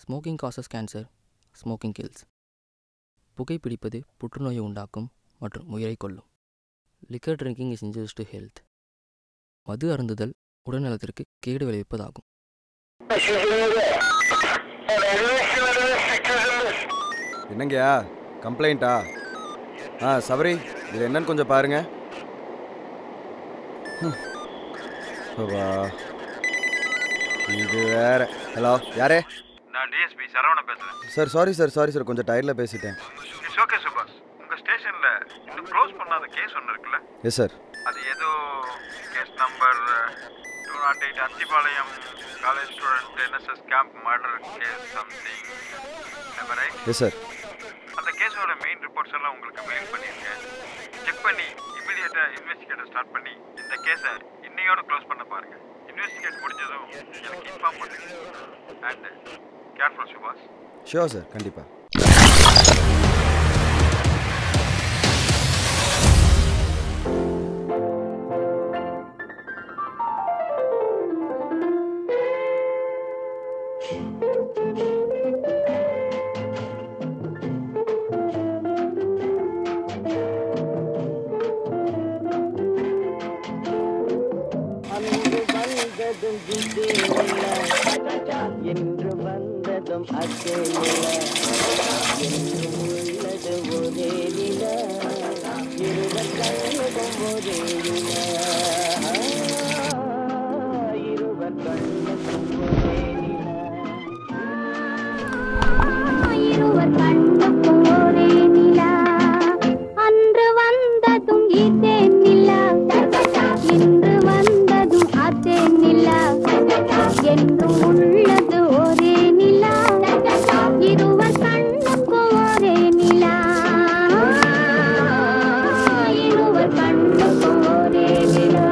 Smoking causes cancer smoking kills புகைப்பிடிப்பது புற்றுநோயை உண்டாக்கும் மற்றும் உயிரை கொல்லும் liquor drinking is injurious to health மது அருந்துதல் உடல்நலத்திற்கு கேடு விளைவிப்பதாகும் என்னங்கய்யா கம்ப்ளைண்ட்டா ஆ சபரி இது என்னன்னு கொஞ்சம் பாருங்க ஹம். அப்பா. இது வேற ஹலோ யாரே நான் டிஎஸ்பி சரவணன் பேசுறேன் sir sorry sir sorry sir கொஞ்சம் டயர்டில் பேசிட்டேன் இட்ஸ் ஓகே சுபாஷ் உங்க ஸ்டேஷன்ல இன்னும் க்ளோஸ் பண்ணாத கேஸ் ஒன்று இருக்குல்ல எஸ் சார் அது ஏதோ case number two nought eight Athipalayam college student NSS camp murder case something right yes sir அந்த கேஸோட மெயின் ரிப்போர்ட்ஸ் எல்லாம் உங்களுக்கு மெயில் பண்ணியிருக்கேன் செக் பண்ணி இமீடியட்டா இன்வெஸ்டிகேட்டர் ஸ்டார்ட் பண்ணி இந்த கேஸை இன்னையோட க்ளோஸ் பண்ண பாருங்க இன்வெஸ்டிகேட் முடிஞ்சதும் எனக்கு இன்ஃபார்ம் பண்ணுங்க and careful Subash sure sir கண்டிப்பாக அன்று வந்ததும் இதே நிலா என்று வந்ததும் அதே நிலா என்றும் உள்ளது ஒரே நிலா இருவர் கண்ணுக்கும் ஒரே நிலா இருவர் கண்ணுக்கும் ஒரே நிலா இருவர் கண்ணுக்கும் ஒரே நிலா அன்று வந்ததும் இதே நிலா இன்று வந்ததும் அதே நிலா என்றும் உள்ளது ஒரே நிலா இருவர் கண்ணுக்கும் ஒரே நிலா இருவர் கண்ணுக்கும் ஒரே நிலா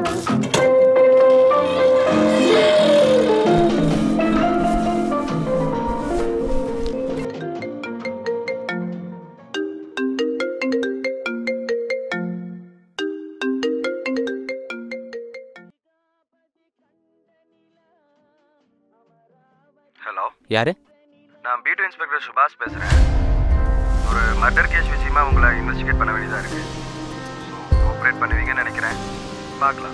ஹலோ யாரு நான் பியூட்டி இன்ஸ்பெக்டர் சுபாஷ் பேசுகிறேன் ஒரு மர்டர் கேஸ் விஷயமா உங்களை இன்வெஸ்டிகேட் பண்ண வேண்டியதாக இருக்குது ஸோ கோஆப்ரேட் பண்ணுவீங்கன்னு நினைக்கிறேன் பார்க்கலாம்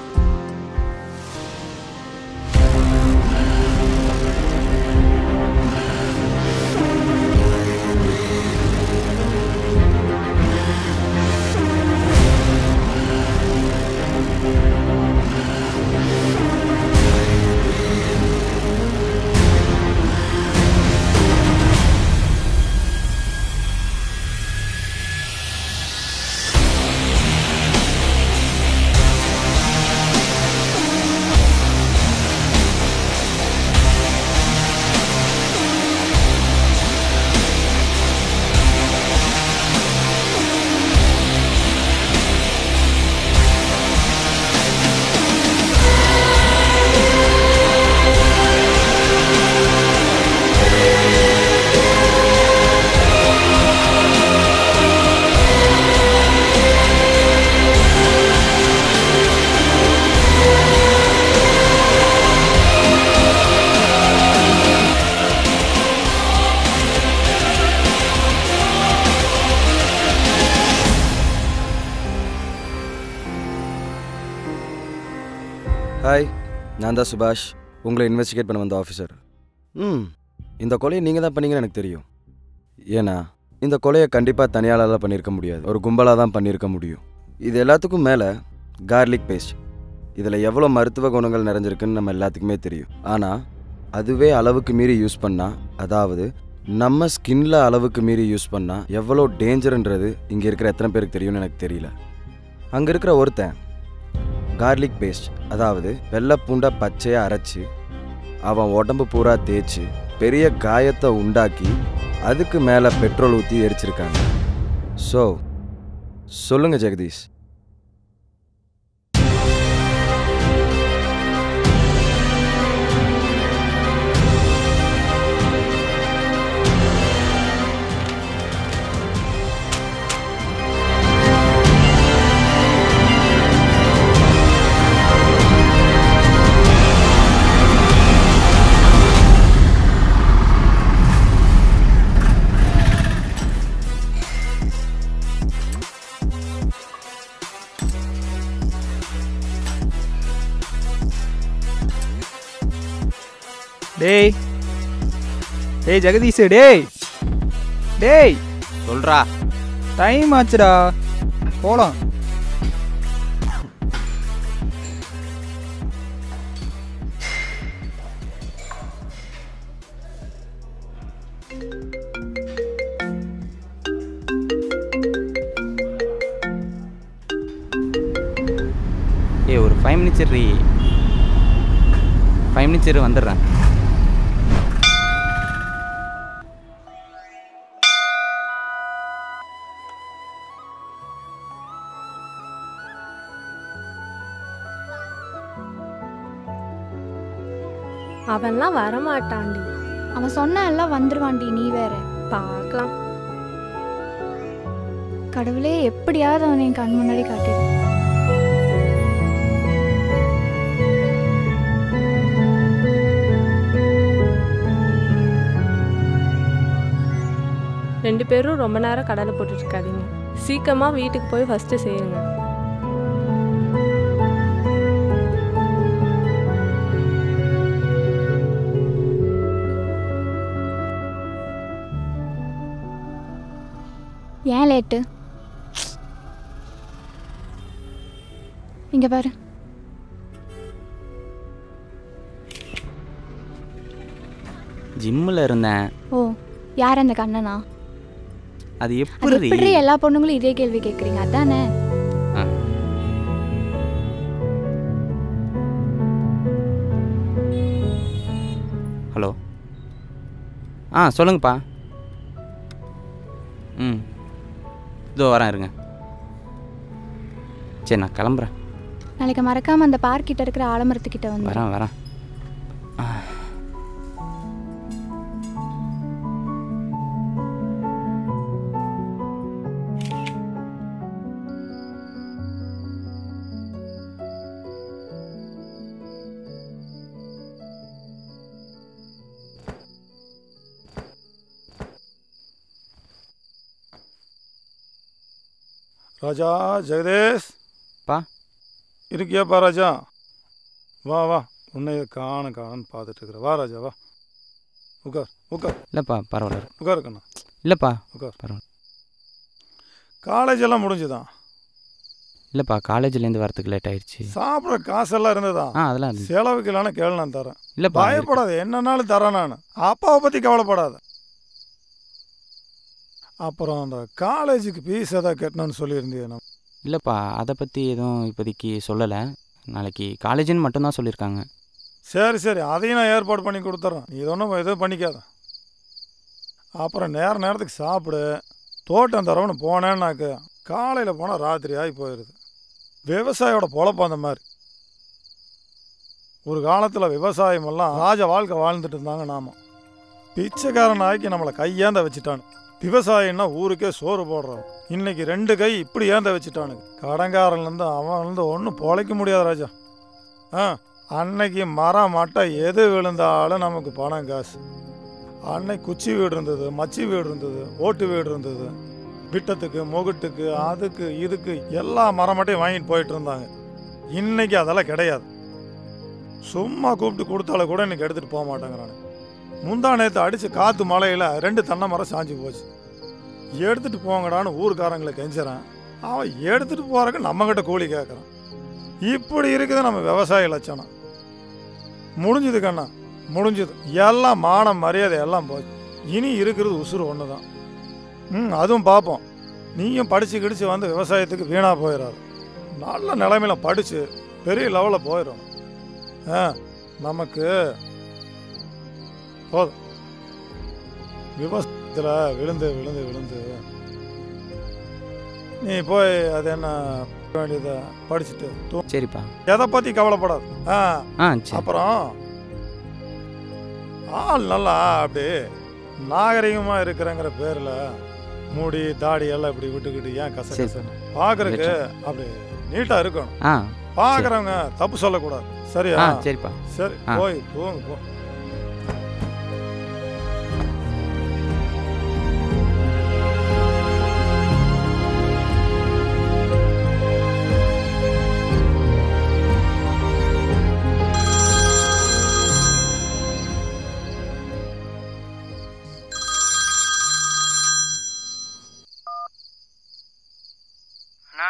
ஹாய் நான் தான் சுபாஷ் உங்களை இன்வெஸ்டிகேட் பண்ண வந்த ஆஃபீஸர் ம் இந்த கொலையை நீங்கள் தான் பண்ணீங்கன்னு எனக்கு தெரியும் ஏன்னா இந்த கொலையை கண்டிப்பாக தனியாளால் பண்ணியிருக்க முடியாது ஒரு கும்பலாக தான் பண்ணியிருக்க முடியும் இது எல்லாத்துக்கும் மேலே கார்லிக் பேஸ்ட் இதில் எவ்வளோ மருத்துவ குணங்கள் நிறைஞ்சிருக்குன்னு நம்ம எல்லாத்துக்குமே தெரியும் ஆனால் அதுவே அளவுக்கு மீறி யூஸ் பண்ணால் அதாவது நம்ம ஸ்கின்ல அளவுக்கு மீறி யூஸ் பண்ணால் எவ்வளோ டேஞ்சர்ன்றது இங்கே இருக்கிற எத்தனை பேருக்கு தெரியும்னு எனக்கு தெரியல அங்கே இருக்கிற ஒருத்தன் கார்லிக் பேஸ்ட் அதாவது வெள்ளை பூண்டை பச்சையாக அரைச்சி அவன் உடம்பு பூரா தேய்ச்சி பெரிய காயத்தை உண்டாக்கி அதுக்கு மேலே பெட்ரோல் ஊற்றி எரிச்சிருக்காங்க ஸோ சொல்லுங்க ஜெகதீஷ் டேய் டேய் ஜெகதீஷ் டேய் டேய் சொல்றா டைம் ஆச்சுடா போலாம் ஏய் ஒரு ஃபைவ் மினிட்ஸ் இரு ஃபைவ் மினிட்ஸ் இரு வந்துடுறேன் அவன்லாம் வரமாட்டான்டி அவன் சொன்ன எல்லாம் வந்துருவான்டி நீ வேற பார்க்கலாம் கடவுளே எப்படியாவது அவனை என் கண் முன்னாடி காட்டிடு ரெண்டு பேரும் ரொம்ப நேரம் கடலை போட்டுட்டு இருக்காதீங்க சீக்கிரமா வீட்டுக்கு போய் ஃபர்ஸ்ட் சேருங்க ஏன் லேட்டு இங்க பாரு ஜிம்மில் இருந்தேன் ஓ யார் அந்த கண்ணனா அது அது எப்படி எப்படி எல்லா பொண்ணுங்களும் இதே கேள்வி கேட்குறீங்க அதானே ஆ. ஹலோ ஆ சொல்லுங்கப்பா ம் இதோ வரேன் இருங்க சரி நான் கிளம்புறேன் நாளைக்கு மறக்காம அந்த பார்க் கிட்ட இருக்கிற ஆலமரத்துக்கிட்ட வந்து வரேன் வரேன் ராஜா ஜெகதேஷ் பா. இருக்கியாப்பா ராஜா வா வா உன்னை காண காணன்னு பார்த்துட்டு இருக்கிற வா ராஜா வா உட்கார் உட்கார் இல்லைப்பா பரவாயில்ல உட்கார் கண்ணா இல்லைப்பா உட்கார் பரவாயில்ல காலேஜ் எல்லாம் முடிஞ்சுதான் இல்லைப்பா காலேஜ்லேருந்து வரதுக்கு லேட் ஆயிடுச்சு சாப்பிட்ற காசெல்லாம் இருந்ததா ஆ அதெல்லாம் இருந்துச்சு. செலவுக்கு இல்லைன்னா கேளு நான் தரேன் இல்லைப்பா இருக்கு. பயப்படாத என்னன்னாலும் தரேன் நான் அப்பாவை பற்றி கவலைப்படாத அப்புறம் அந்த காலேஜுக்கு ஃபீஸ் எதாவது கட்டணும்னு சொல்லியிருந்தியே நம்ம இல்லைப்பா அதை பற்றி எதுவும் இப்போதைக்கு சொல்லலை நாளைக்கு காலேஜுன்னு மட்டும்தான் சொல்லியிருக்காங்க சரி சரி அதையும் நான் ஏற்பாடு பண்ணி கொடுத்துட்றேன் நீ ஒன்றும் எதுவும் பண்ணிக்காத அப்புறம் நேர நேரத்துக்கு சாப்பிடு தோட்டம் தரவுன்னு போனேன்னாக்க காலையில் போனால் ராத்திரி ஆகி போயிடுது விவசாயியோட பொழப்பு அந்த மாதிரி ஒரு காலத்தில் விவசாயமெல்லாம் ராஜ வாழ்க்கை வாழ்ந்துட்டு இருந்தாங்க நாம பிச்சைக்காரன் ஆக்கி நம்மளை கையேந்த வச்சுட்டானு விவசாயம்னா ஊருக்கே சோறு போடுறான் இன்னைக்கு ரெண்டு கை இப்படி ஏந்த வச்சுட்டானுங்க கடங்காரன்லேருந்து அவன்லேருந்து ஒன்றும் பொழைக்க முடியாது ராஜா ஆ அன்னைக்கு மரம் மட்டை எது விழுந்தாலும் நமக்கு பணம் காசு அன்னைக்கு குச்சி வீடு இருந்தது மச்சி வீடு இருந்தது ஓட்டு வீடு இருந்தது விட்டத்துக்கு முகுட்டுக்கு அதுக்கு இதுக்கு எல்லா மரமட்டையும் வாங்கிட்டு போயிட்டு இருந்தாங்க இன்னைக்கு அதெல்லாம் கிடையாது சும்மா கூப்பிட்டு கொடுத்தாலும் கூட இன்னைக்கு எடுத்துகிட்டு போக மாட்டேங்கிறானு முந்தா நேற்று அடித்து காற்று மழையில் ரெண்டு தென்னை மரம் சாஞ்சு போச்சு எடுத்துகிட்டு போங்கடான்னு ஊருக்காரங்களை கெஞ்சுறான் அவன் எடுத்துகிட்டு போகிறக்கு நம்மக்கிட்ட கூலி கேட்குறான் இப்படி இருக்குது நம்ம விவசாய லட்சணம் முடிஞ்சுது கண்ணா முடிஞ்சுது எல்லாம் மானம் மரியாதை எல்லாம் போச்சு இனி இருக்கிறது உசுறு ஒன்று தான் ம் அதுவும் பார்ப்போம் நீயும் படித்து கிடிச்சு வந்து விவசாயத்துக்கு வீணாக போயிடாது நல்ல நிலைமையில படித்து பெரிய லெவலில் போயிடும் ஆ நமக்கு போதும் விவசாயத்தில் விழுந்து விழுந்து விழுந்து நீ போய் அது என்ன வேண்டியதை படிச்சுட்டு தூ சரிப்பா எதை பற்றி கவலைப்படாது ஆ ஆ சரி அப்புறம் ஆள் நல்லா அப்படி நாகரிகமாக இருக்கிறங்கிற பேரில் மூடி தாடி எல்லாம் இப்படி விட்டுக்கிட்டு ஏன் கச சரி. கசன்னு பார்க்கறதுக்கு அப்படி நீட்டாக இருக்கணும் ஆ பார்க்குறவங்க தப்பு சொல்லக்கூடாது சரியா ஆ சரிப்பா சரி ஆ. போய் தூங்கு போ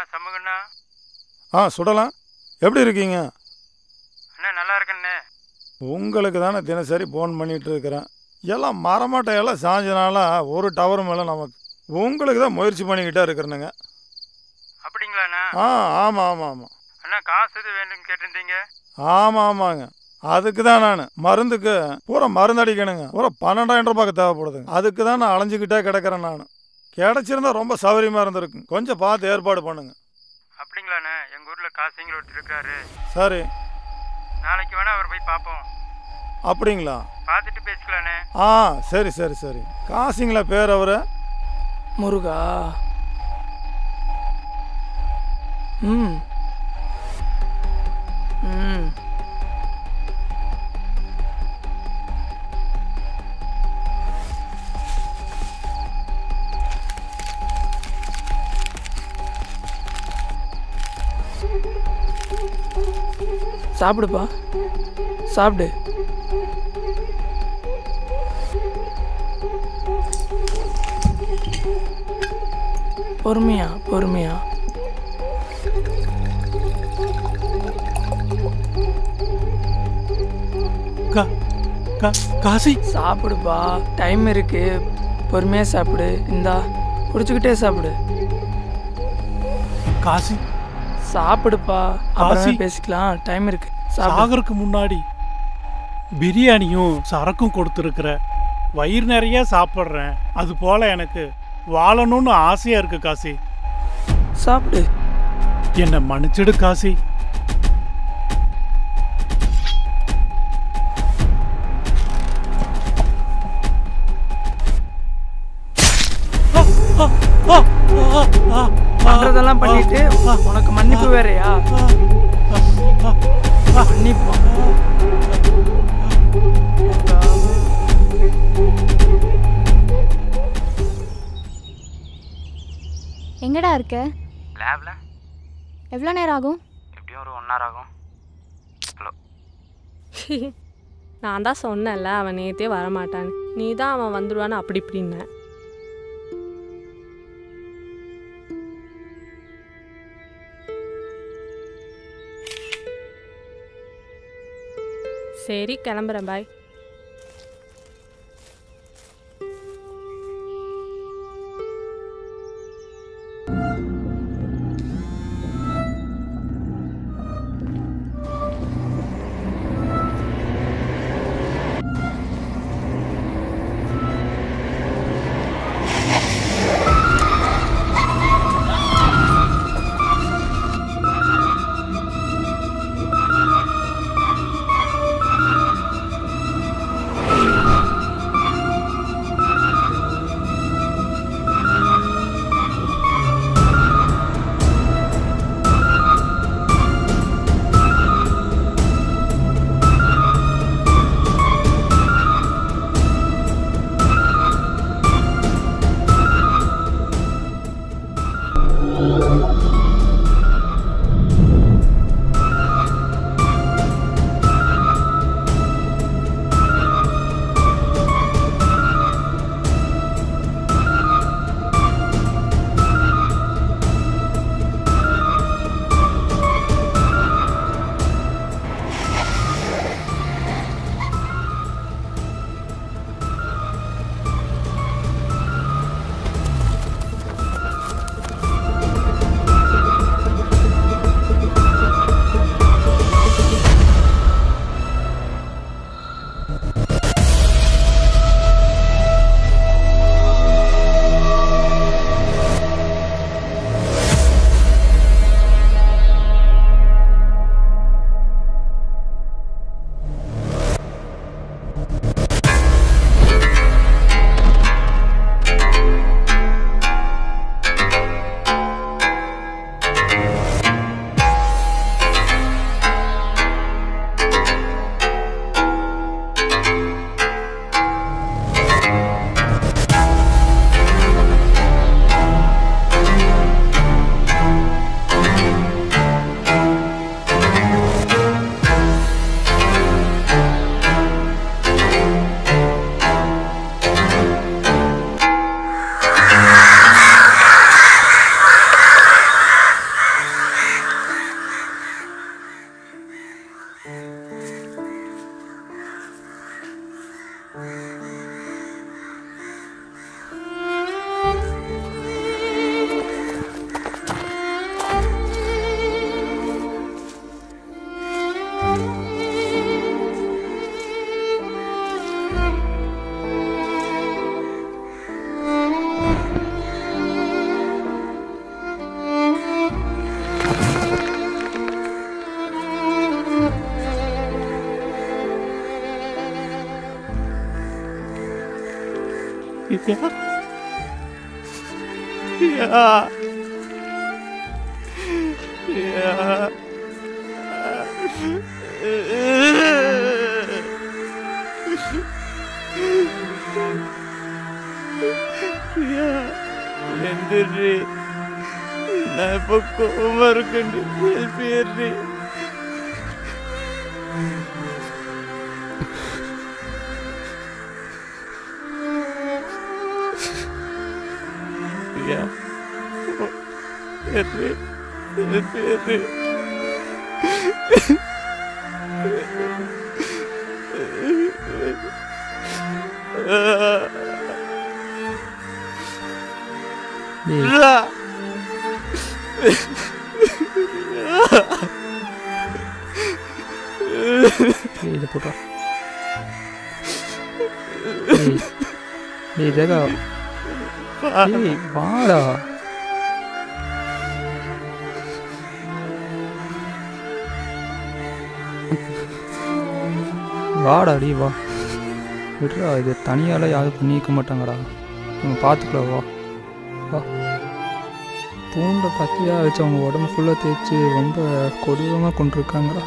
சமூகண்ணா ஆ சுடலாம் எப்படி இருக்கீங்க அண்ணா நல்லா இருக்கண்ணே உங்களுக்கு தானே தினசரி ஃபோன் பண்ணிட்டு இருக்கிறேன் எல்லாம் மரமாட்டை எல்லாம் சாஞ்சனால ஒரு டவர் மேலே நமக்கு உங்களுக்கு தான் முயற்சி பண்ணிக்கிட்டே இருக்கிறேனுங்க அப்படிங்களாண்ணா ஆ ஆமாம் ஆமாம் ஆமாம் அண்ணா காசு எது வேணும்னு கேட்டிருந்தீங்க ஆமாம் ஆமாங்க அதுக்கு தான் நான் மருந்துக்கு பூரா மருந்து அடிக்கணுங்க பூரா பன்னெண்டாயிரம் ரூபாய்க்கு தேவைப்படுதுங்க அதுக்கு தான் நான் அலைஞ்சிக்கிட்டே கிடக்கிறேன் நான் கிடச்சிருந்தா ரொம்ப சௌகரியமாக இருந்திருக்கும் கொஞ்சம் பார்த்து ஏற்பாடு பண்ணுங்க அப்படிங்களாண்ணே எங்கள் ஊரில் காசுங்கிற ஒருத்தர் இருக்காரு சரி நாளைக்கு வேணா அவர் போய் பார்ப்போம் அப்படிங்களா பார்த்துட்டு பேசிக்கலாண்ணே ஆ சரி சரி சரி காசிங்களா பேர் அவரு முருகா ம் ம் சாப்பிடுப்பா சாப்பிடு பொறுமையா பொறுமையா காசி சாப்பிடுப்பா டைம் இருக்கு பொறுமையா சாப்பிடு இந்தா குடிச்சுக்கிட்டே சாப்பிடு காசி சாப்பிடுப்பா அப்புறமே காசி. பேசிக்கலாம் டைம் இருக்கு சாப்பிடு சாகருக்கு முன்னாடி பிரியாணியும் சரக்கும் கொடுத்துருக்குற வயிறு நிறைய சாப்பிட்றேன் அது போல எனக்கு வாழணும்னு ஆசையா இருக்கு காசி சாப்பிடு என்னை மன்னிச்சிடு காசி பண்றதெல்லாம் பண்ணிட்டு உனக்கு மன்னிப்பு வேறயா மன்னிப்பு எங்கடா இருக்க லேப்ல எவ்வளோ நேரம் ஆகும் எப்படியும் ஒரு ஒன் ஹவர் ஆகும் ஹலோ நான் தான் சொன்னேன்ல அவன் நேத்தே வரமாட்டான்னு நீ தான் அவன் வந்துடுவான்னு அப்படி இப்படின்ன சரி கிளம்புறேன் பாய் யா யா யா எந்திரி நான் இப்போ கோவமா இருக்கேன்டி எழுப்பிடுறி யா எழுப்பி எழுப்பிடுறி ஏய் இதை போட்டா ஏய் ஏய் ஜெகா ஏய் வாடா வாடா டி வா விட்றா இது தனியால் யாரும் பண்ணிக்க மாட்டாங்கடா நம்ம பார்த்துக்கலாம் வா வா பூண்டை பத்தியாக வச்சு அவங்க உடம்பு ஃபுல்லாக தேய்ச்சி ரொம்ப கொடூரமாக கொண்டிருக்காங்கடா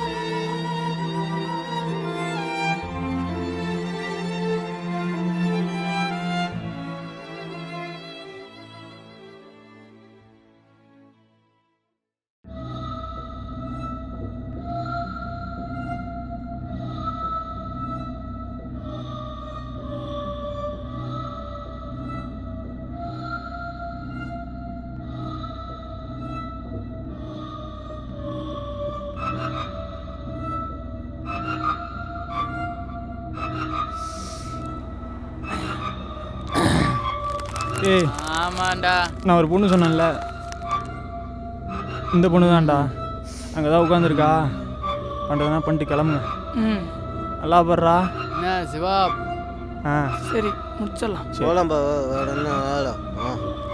ஏய் ஆமாண்டா நான் ஒரு பொண்ணு சொன்னேன்ல இந்த பொண்ணு தான்டா அங்கே தான் உட்காந்துருக்கா பண்ணுறதுனா பண்ணிட்டு கிளம்புங்க ம் நல்லா படுறா என்ன சிவா ஆ சரி முடிச்சிடலாம் போலாம்பா வேற என்ன வேலை ஆ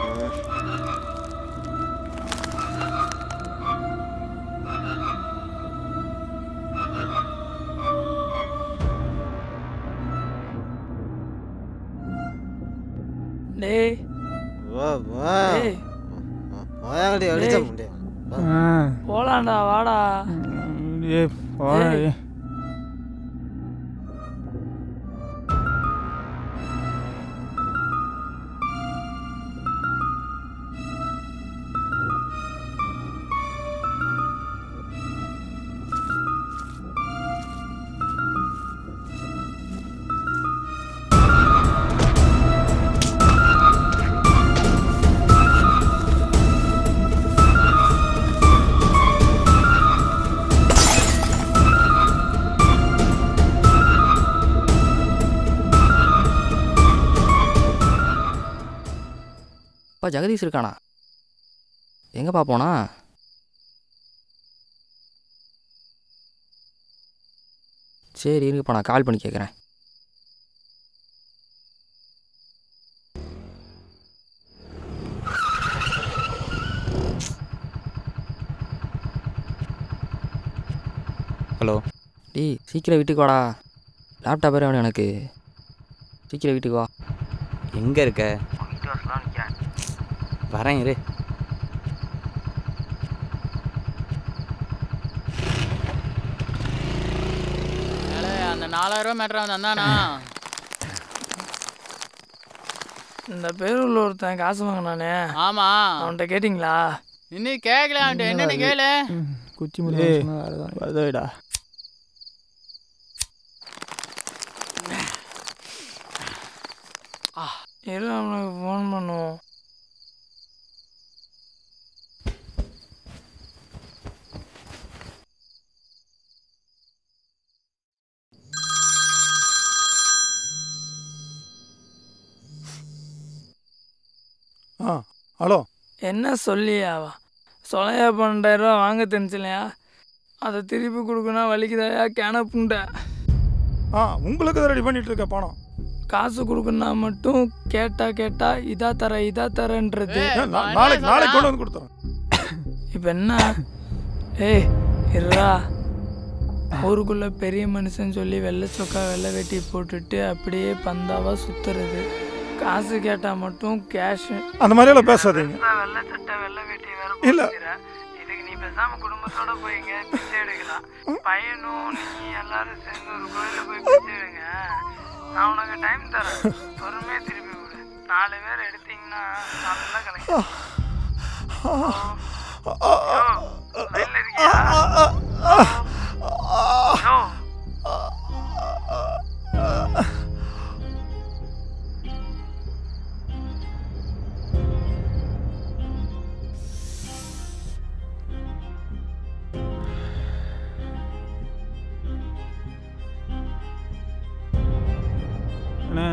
டேய் வா வா டேய் வாயாங்கடி அடிச்ச டேய். முடியும் ஆ போலாம்டா வாடா ஏ வாடா ஏய். ஏ அப்பா ஜெகதீஷ் இருக்கானா எங்கப்பா போனா சரி இருங்கப்பா நான் கால் பண்ணி கேட்குறேன் ஹலோ டேய் சீக்கிரம் வீட்டுக்கு வாடா லேப்டாப் வேறு வேணும் எனக்கு சீக்கிரம் வீட்டுக்கு வா எங்கே இருக்க வரேன் இரு ஏலே, அந்த நாலாயிரம் ரூபா மேட்ரா வந்தானா இந்த பேரூர்ல ஒருத்தன் காசு வாங்கினானே ஆமா அவன்கிட்ட கேட்டிங்களா இன்னும் கேட்கல அவன்கிட்ட என்னன்னு கேளு குச்சி முடி வருதோடா இரு அவனுக்கு ஃபோன் பண்ணுவோம் ஆ ஹலோ என்ன சொல்லியாவா சொலையா பன்னெண்டாயிரம் ரூபா வாங்க தெரிஞ்சலையா அதை திருப்பி கொடுக்கணும் வலிக்குதாயா கேன புண்டை ஆ உங்களுக்கு தான் ரெடி பண்ணிட்டு இருக்க பணம் காசு கொடுக்கணும்னா மட்டும் கேட்டா கேட்டா இதா தர இதா தரன்றது ஏன், நா- நாளைக்கு நாளைக்கு கொண்டு வந்து கொடுத்துறேன் இப்போ என்ன ஏய் இருடா ஊருக்குள்ள பெரிய மனுஷன் சொல்லி வெள்ளை சொக்கா வெள்ளை வெட்டி போட்டுட்டு அப்படியே பந்தாவா சுத்துறது காசு கேட்டா மட்டும் கேஷ் அந்த மாதிரியெல்லாம் பேசாதீங்க வெள்ளை சட்டை வெள்ளை வேட்டி வேற இல்ல. போட்டுக்கிற. இதுக்கு நீ பேசாம குடும்பத்தோட போய் எங்க பிச்சை எடுக்கலாம் பையனும் நீ எல்லாரும் சேர்ந்து ஒரு கோயில போய் பிச்சை எடுங்க நான் உனக்கு டைம் தரேன் பொறுமையா திருப்பி விடு நாலு பேர் எடுத்தீங்கன்னா நல்லா கலெக்ட் லைன்ல இருக்கியா யோ அண்ணே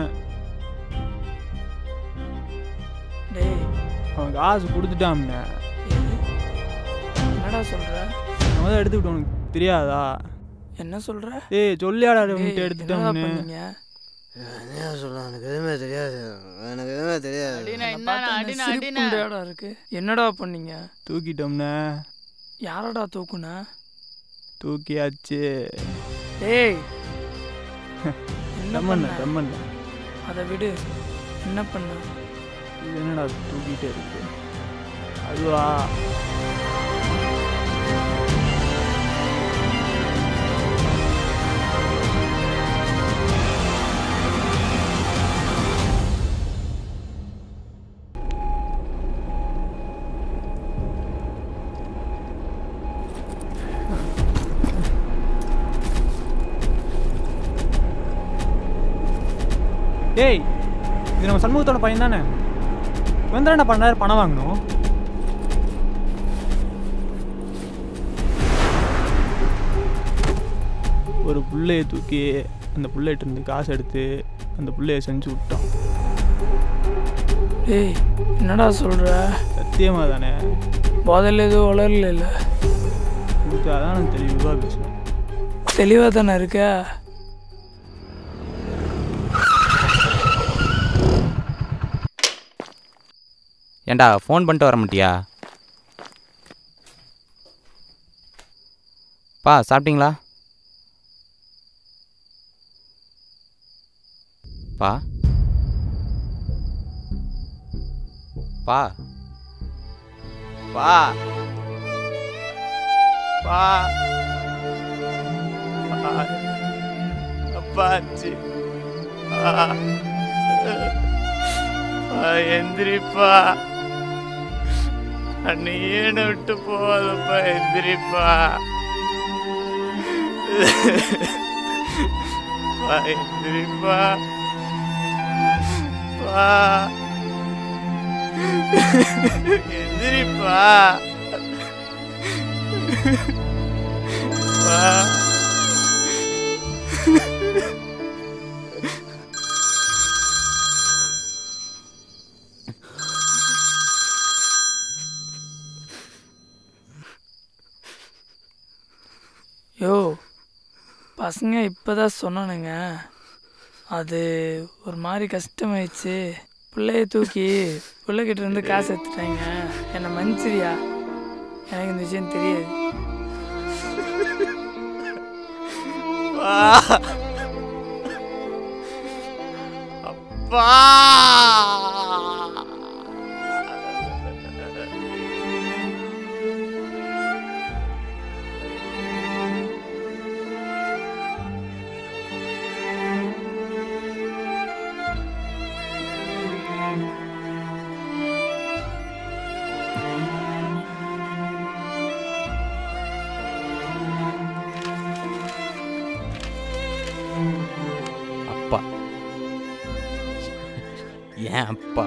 டேய் அவன் காசு கொடுத்துட்டாம்ண்ணே என்னடா சொல்ற நம்ம தான் எடுத்துக்கிட்டோம் உனக்கு தெரியாதா என்ன சொல்ற ஏய் சொல்லியாடா டேய், உன்கிட்ட என்னடா எடுத்துட்டோம்னு பண்ணீங்க என்ன சொல்ல எனக்கு எதுவுமே தெரியாது எனக்கு எதுவுமே தெரியாது அடினா என்னை என்ன பார்த்தா அடினா என்ன அடினா சிரிப்புண்டையாடா இருக்கு என்னடா பண்ணீங்க தூக்கிட்டோம்ண்ணே யாரடா தூக்குனா தூக்கியாச்சு டேய் என்ன ரம்மண்ண பண்ண ரம்மண்ண அதை விடு என்ன பண்ண இது என்னடா தூக்கிட்டே இருக்கு அதுவா டேய் இது நம்ம சண்முகத்தோட பையன் தானே இவன் தானே பண்ணாரு பணம் வாங்கணும் ஒரு புள்ளைய தூக்கி அந்த புள்ளைகிட்ட இருந்து காசு எடுத்து அந்த புள்ளைய செஞ்சு விட்டான் டேய் என்னடா சொல்ற சத்தியமாக தானே போதையில் எதுவும் வளரல இல்லை உங்களுக்கு அதான் நான் தெளிவாக பேசுவேன் தெளிவாக தானே இருக்க ஏன்டா ஃபோன் பண்ணிட்டு வர மாட்டியா பா சாப்பிட்டீங்களா பா பா பா பா அப்பாச்சி எந்திரிப்பா அண்ணியேன்னு விட்டு போதப்பா எந்திரிப்பா பா எந்திரிப்பா பா எந்திரிப்பா பா யோ பசங்க இப்போதான் சொன்னானுங்க அது ஒரு மாதிரி கஷ்டமாயிடுச்சு பிள்ளைய தூக்கி பிள்ளைகிட்ட இருந்து காசு எடுத்துட்டாங்க என்னை மன்னிச்சிரியா எனக்கு இந்த விஷயம் தெரியாது அப்பா அப்பா அப்பா ஏன் அப்பா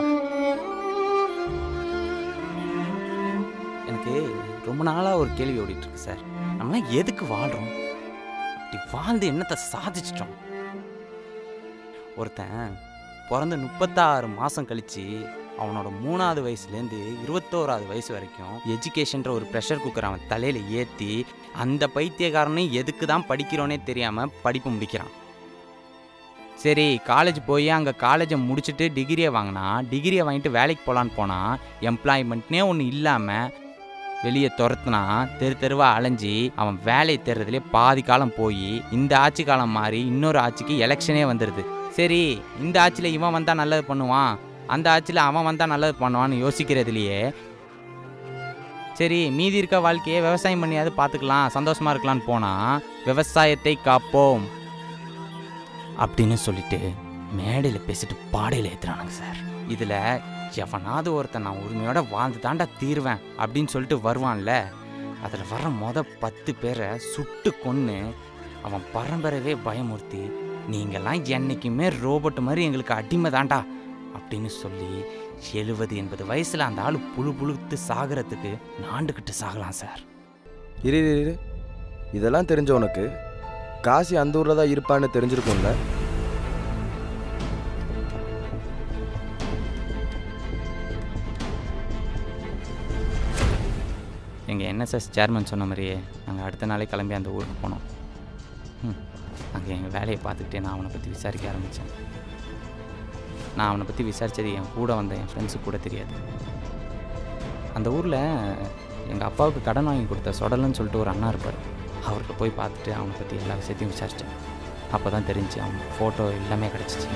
எனக்கு ரொம்ப நாளாக ஒரு கேள்வி ஓடிட்டு இருக்கு சார் நம்மளாம் எதுக்கு வாழ்கிறோம் அப்படி வாழ்ந்து என்னத்தை சாதிச்சிட்டோம் ஒருத்தன் பிறந்த முப்பத்தாறு மாதம் கழித்து அவனோட மூணாவது வயசுலேருந்து இருபத்தோராவது வயசு வரைக்கும் எஜுகேஷன்ற ஒரு ப்ரெஷர் குக்கர் அவன் தலையில் ஏற்றி அந்த பைத்தியக்காரனையும் எதுக்கு தான் படிக்கிறோன்னே தெரியாமல் படிப்பு முடிக்கிறான் சரி காலேஜ் போய் அங்கே காலேஜை முடிச்சுட்டு டிகிரியை வாங்கினா டிகிரியை வாங்கிட்டு வேலைக்கு போகலான்னு போனால் எம்ப்ளாய்மெண்ட்னே ஒன்று இல்லாமல் வெளியே துரத்துனா தெரு தெருவாக அலைஞ்சி அவன் வேலையை தேடுறதுலே பாதி காலம் போய் இந்த ஆட்சி காலம் மாறி இன்னொரு ஆட்சிக்கு எலெக்ஷனே வந்துடுது சரி இந்த ஆட்சியில் இவன் வந்தால் நல்லது பண்ணுவான் அந்த ஆட்சியில் அவன் வந்தால் நல்லது பண்ணுவான்னு யோசிக்கிறதுலையே சரி மீதி இருக்க வாழ்க்கையை விவசாயம் பண்ணியாவது பார்த்துக்கலாம் சந்தோஷமா இருக்கலாம்னு போனால் விவசாயத்தை காப்போம் அப்படின்னு சொல்லிட்டு மேடையில் பேசிட்டு பாடையில் ஏற்றுறானுங்க சார் இதில் எவனாவது ஒருத்தன் நான் உரிமையோட வாழ்ந்து தாண்டா தீருவேன் அப்படின்னு சொல்லிட்டு வருவான்ல அதில் வர மொத பத்து பேரை சுட்டு கொன்று அவன் பரம்பரவே பயமுறுத்தி நீங்கள்லாம் என்னைக்குமே ரோபோட் மாதிரி எங்களுக்கு அடிமை தாண்டா அப்படின்னு சொல்லி எழுபது எண்பது வயசில் அந்த ஆள் புழு புழுத்து சாகிறதுக்கு நாண்டுக்கிட்டு சாகலாம் சார் இரு இரு, இரு இதெல்லாம் தெரிஞ்ச உனக்கு காசி அந்த ஊரில் தான் இருப்பான்னு தெரிஞ்சிருக்கும்ல எங்கள் என்எஸ்எஸ் சேர்மன் சொன்ன மாதிரியே நாங்கள் அடுத்த நாளே கிளம்பி அந்த ஊருக்கு போனோம் ம் அங்கே எங்கள் வேலையை பார்த்துக்கிட்டே நான் அவனை பற்றி விசாரிக்க ஆரம்பித்தேன் நான் அவனை பற்றி விசாரித்தது என் கூட வந்த என் ஃப்ரெண்ட்ஸுக்கு கூட தெரியாது அந்த ஊரில் எங்கள் அப்பாவுக்கு கடன் வாங்கி கொடுத்த சொடலன்னு சொல்லிட்டு ஒரு அண்ணா இருப்பார் அவர்கிட்ட போய் பார்த்துட்டு அவனை பற்றி எல்லா விஷயத்தையும் விசாரித்தேன் அப்போ தான் தெரிஞ்சு அவன் ஃபோட்டோ எல்லாமே கிடச்சிச்சு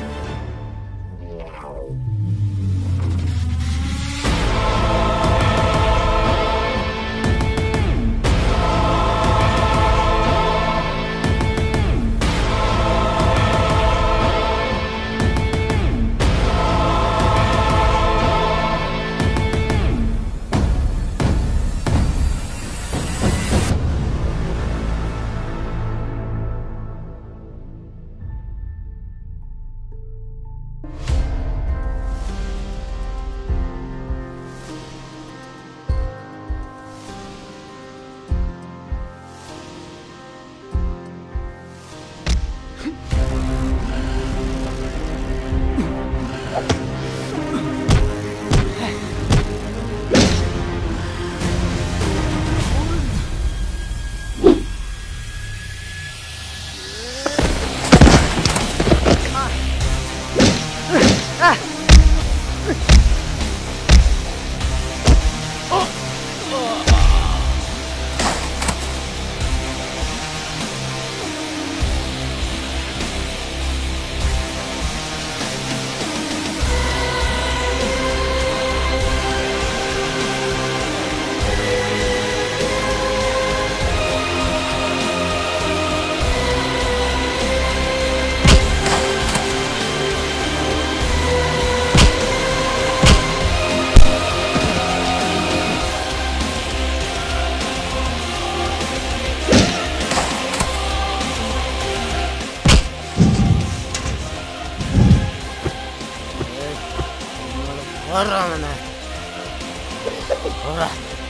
வர்றாங்கண்ண வர்றா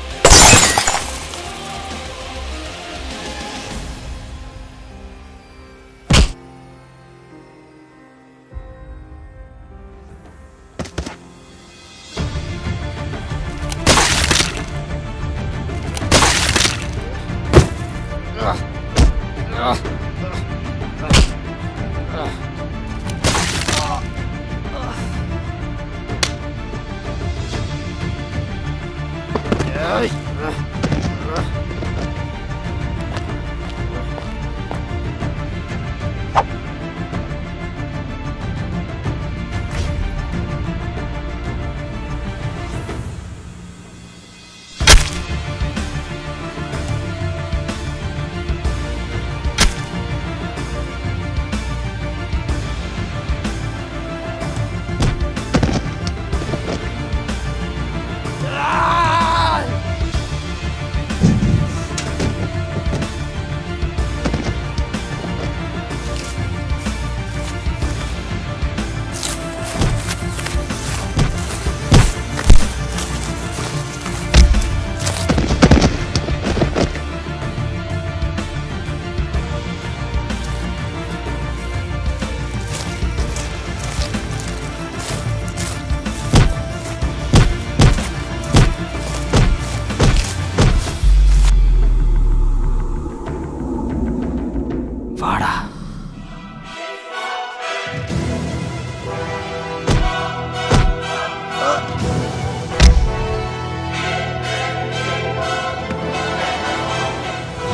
வாடா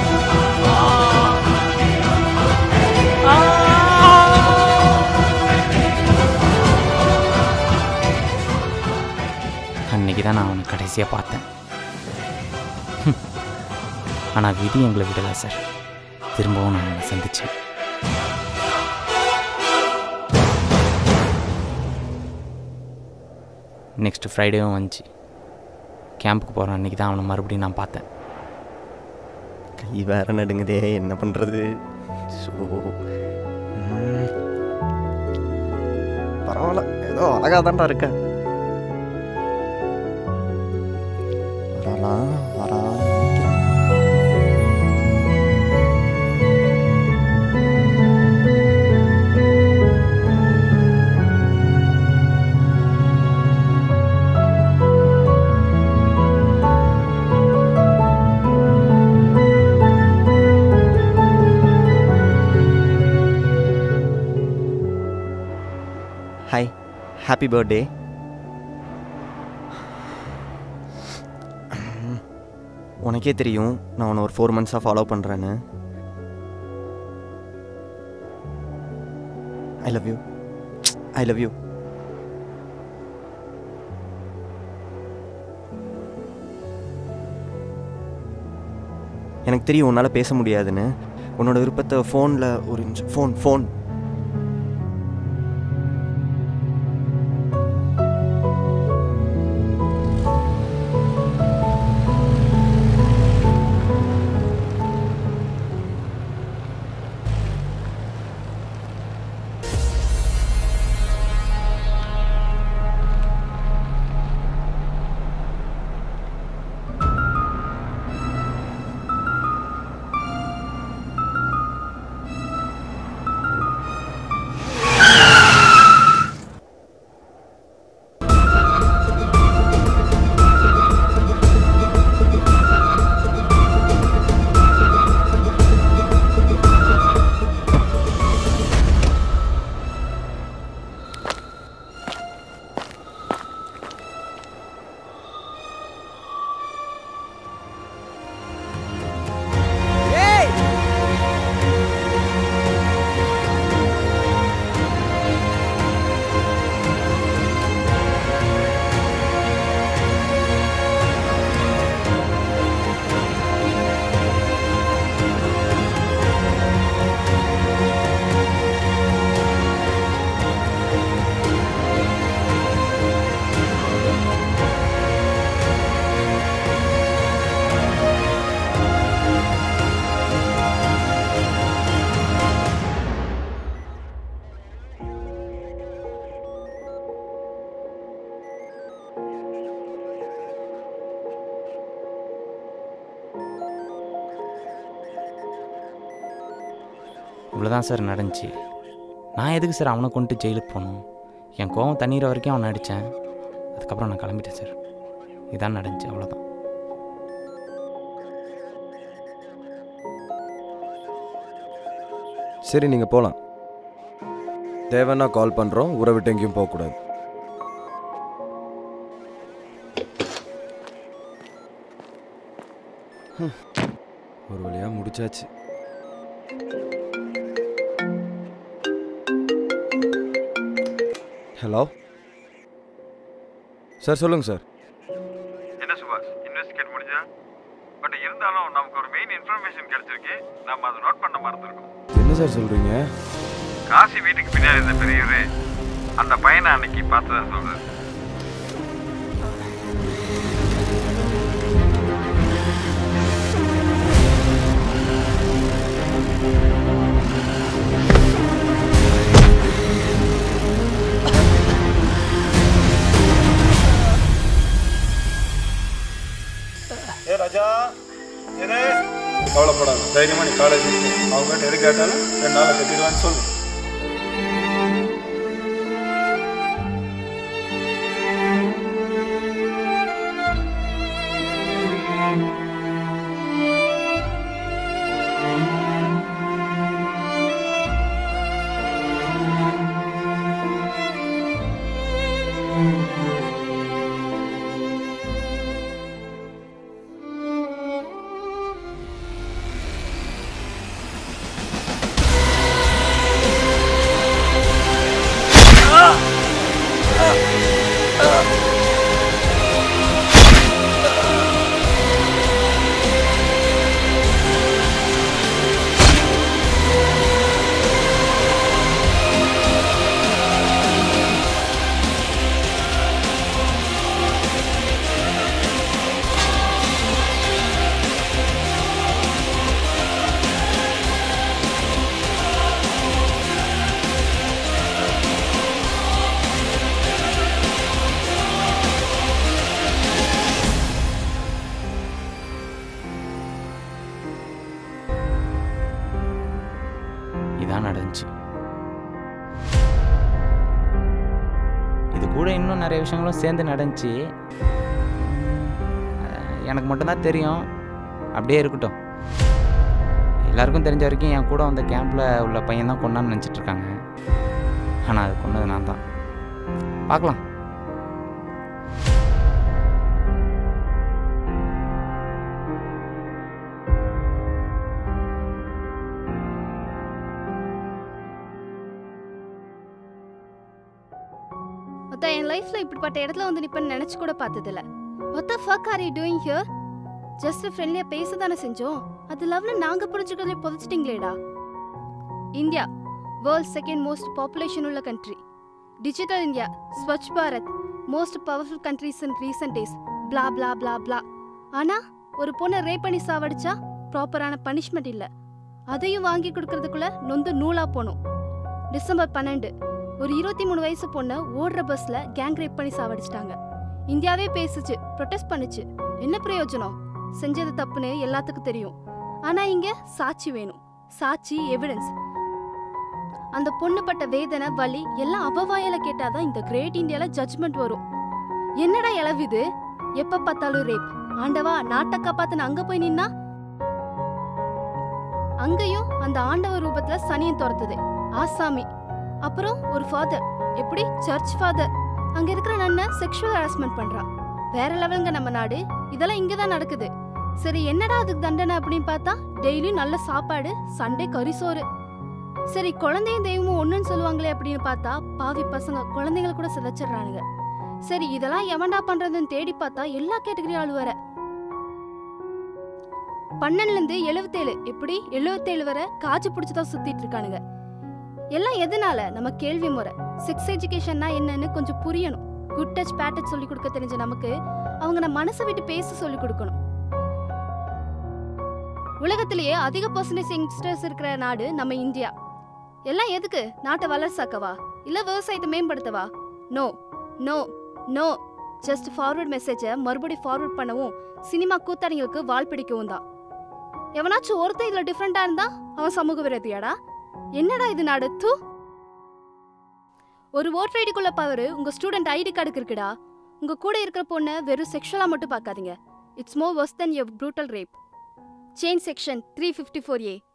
ஆ அன்னைக்கு தான் நான் அவனை கடைசியாக பார்த்தேன் ஆனால் விதி எங்களை விடலை சார் திரும்பவும் நான் அவனை சந்தித்தேன் நெக்ஸ்ட் ஃப்ரைடேவும் வந்துச்சு கேம்புக்கு போகிற அன்றைக்கி தான் அவனை மறுபடியும் நான் பார்த்தேன் கை வேற நடுங்குதே என்ன பண்ணுறது ஸோ பரவாயில்ல ஏதோ அழகாக தான்டா இருக்க வரலாம் வரான் ஹாய் ஹாப்பி பர்த்டே உனக்கே தெரியும் நான் உன்னை ஒரு ஃபோர் மந்த்ஸாக ஃபாலோ பண்ணுறேன்னு I love you I love you எனக்கு தெரியும் உன்னால் பேச முடியாதுன்னு உன்னோட விருப்பத்தை ஃபோனில் ஒரு நிமிஷம் ஃபோன் ஃபோன் இவ்வளோதான் சார் நடந்துச்சு நான் எதுக்கு சார் அவனை கொண்டு ஜெயிலுக்கு போகணும் என் கோவம் தண்ணீர் வரைக்கும் அவனை அடித்தேன் அதுக்கப்புறம் நான் கிளம்பிட்டேன் சார் இதான் நடந்துச்சு அவ்வளோதான் சரி நீங்கள் போகலாம் தேவைன்னா கால் பண்ணுறோம் ஊரை விட்டு எங்கேயும் போகக்கூடாது ஹம். ஒரு வழியாக முடிச்சாச்சு ஹலோ சார் சொல்லுங்கள் சார் என்ன சுபாஷ் இன்வெஸ்டிகேட் முடிஞ்சா பட் இருந்தாலும் நமக்கு ஒரு மெயின் இன்ஃபர்மேஷன் கிடைச்சிருக்கு நம்ம அதை நோட் பண்ண மறந்துருக்கோம் என்ன சார் சொல்கிறீங்க காசி வீட்டுக்கு பின்னாடி இருந்த பெரியவர் அந்த பையனை அன்னைக்கு பார்த்ததா சொல்றாரு ஏ ராஜா எது கவலைப்படாத தைரியமா நீ காலேஜ் அவங்க எது கேட்டாலும் ரெண்டு நாள் கட்டிடுவான்னு சொல்லு Ah! நிறைய விஷயங்களும் சேர்ந்து நடந்துச்சு அஹ் எனக்கு மட்டும்தான் தெரியும் அப்படியே இருக்கட்டும் எல்லாருக்கும் தெரிஞ்ச வரைக்கும் என் கூட வந்த கேம்பில் உள்ள பையன் தான் கொண்டான்னு நினச்சிட்டு இருக்காங்க ஆனால் அது கொண்டது நான் தான் பார்க்கலாம் மொத்த என் லைஃப்ல இப்படிப்பட்ட இடத்துல வந்து நிப்பேன்னு நினைச்சு கூட பார்த்ததில்ல what the fuck are you doing here just ஃப்ரெண்ட்லியா பேச தானே செஞ்சோம் அது லவ்ல நாங்க புரிஞ்சுக்கிறதுல புதைச்சிட்டீங்களேடா India world second most population உள்ள country digital India Swachh Bharat most powerful countries in recent days blah blah blah blah ஆனா ஒரு பொண்ணை ரேப் பண்ணி சாவடிச்சா ப்ராப்பரான பனிஷ்மெண்ட் இல்ல அதையும் வாங்கி கொடுக்கறதுக்குள்ள நொந்து நூலா போனோம் டிசம்பர் பன்னெண்டு ஒரு இருபத்தி மூணு வயசு பொண்ணை ஓடுற பஸ்ல கேங் ரேப் பண்ணி சாவடிச்சிட்டாங்க இந்தியாவே பேசுச்சு ப்ரொடெஸ்ட் பண்ணுச்சு என்ன பிரயோஜனம் செஞ்சது தப்புன்னு எல்லாத்துக்கும் தெரியும் ஆனா இங்க சாட்சி வேணும் சாட்சி எவிடன்ஸ் அந்த பொண்ணு பட்ட வேதனை வலி எல்லாம் அவ வாயால கேட்டாதான் இந்த கிரேட் இந்தியால ஜட்ஜ்மெண்ட் வரும் என்னடா இளவுது எப்ப பார்த்தாலும் ரேப் ஆண்டவா நாட்டை காப்பாத்துன அங்க போய் நின்னா அங்கேயும் அந்த ஆண்டவர் ரூபத்துல சனியன் துரத்துது ஆசாமி அப்புறம் ஒரு ஃபாதர் எப்படி சர்ச் ஃபாதர் அங்க இருக்கிற நன்ன செக்ஷுவல் ஹராஸ்மெண்ட் பண்றான் வேற லெவலுங்க நம்ம நாடு இதெல்லாம் இங்க தான் நடக்குது சரி என்னடா அதுக்கு தண்டனை அப்படின்னு பார்த்தா டெய்லியும் நல்ல சாப்பாடு சண்டே கறி சோறு சரி குழந்தையும் தெய்வமும் ஒண்ணுன்னு சொல்லுவாங்களே அப்படின்னு பார்த்தா பாவி பசங்க குழந்தைங்கள கூட சிதைச்சிடுறானுங்க சரி இதெல்லாம் எவன்டா பண்றதுன்னு தேடி பார்த்தா எல்லா கேட்டகரி ஆளு வர பன்னெண்டுல இருந்து எழுவத்தேழு எப்படி எழுவத்தேழு வரை காய்ச்சி பிடிச்சதான் சுத்திட்டு இருக்கானுங்க எல்லாம் எதனால நம்ம கேள்வி முறை செக்ஸ் எஜுகேஷன்னா என்னன்னு கொஞ்சம் புரியணும் குட் டச் பேட் டச் சொல்லி கொடுக்க தெரிஞ்ச நமக்கு அவங்க நம்ம மனசை விட்டு பேச சொல்லி கொடுக்கணும் உலகத்திலேயே அதிக பர்சன்டேஜ் யங்ஸ்டர்ஸ் இருக்கிற நாடு நம்ம இந்தியா எல்லாம் எதுக்கு நாட்டை வளர்ச்சாக்கவா இல்ல விவசாயத்தை மேம்படுத்தவா no no no just forward மெசேஜை மறுபடியும் ஃபார்வர்ட் பண்ணவும் சினிமா கூத்தாடிங்களுக்கு வால் பிடிக்கவும் தான் எவனாச்சும் ஒருத்தன் இதுல டிஃப்ரெண்டா இருந்தா அவன் சமூக விரோதியாடா என்னடா இது நாடு தூ ஒரு ஓட்டர் ஐடிக்குள்ள பவர் உங்க ஸ்டூடெண்ட் ஐடி கார்டுக்கு இருக்குடா உங்க கூட இருக்கிற பொண்ணை வெறும் செக்ஷுவலா மட்டும் பார்க்காதீங்க it's more worse than your brutal rape change section three fifty four A